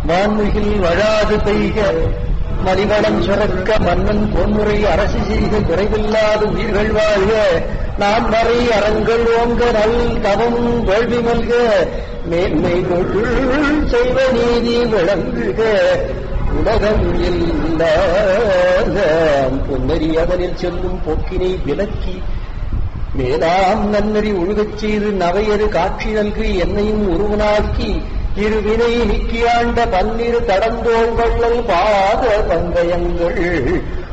வான்மிகில் வழாது பெய்க மலிவளம் சுரக்க மன்னன் பொன்முறை அரசு செய்க குறைவில்லாத உயிர்கள் வாழ்க நாம் வரை அறங்கள் ஓங்க நல் தவம் வேள்வி மல்க மேன்மை கொள் செய்வ நீதி விளங்குக உலகம் இல்லாத பொன்னறி அதனில் செல்லும் போக்கினை விலக்கி மேலாம் நன்னறி ஒழுகச் செய்து நவையரு காட்சி நல்கு என்னையும் உருவனாக்கி இருவினை நீக்கியாண்ட பன்னிரு தடந்தோள் வள்ளல் பாத பந்தயங்கள்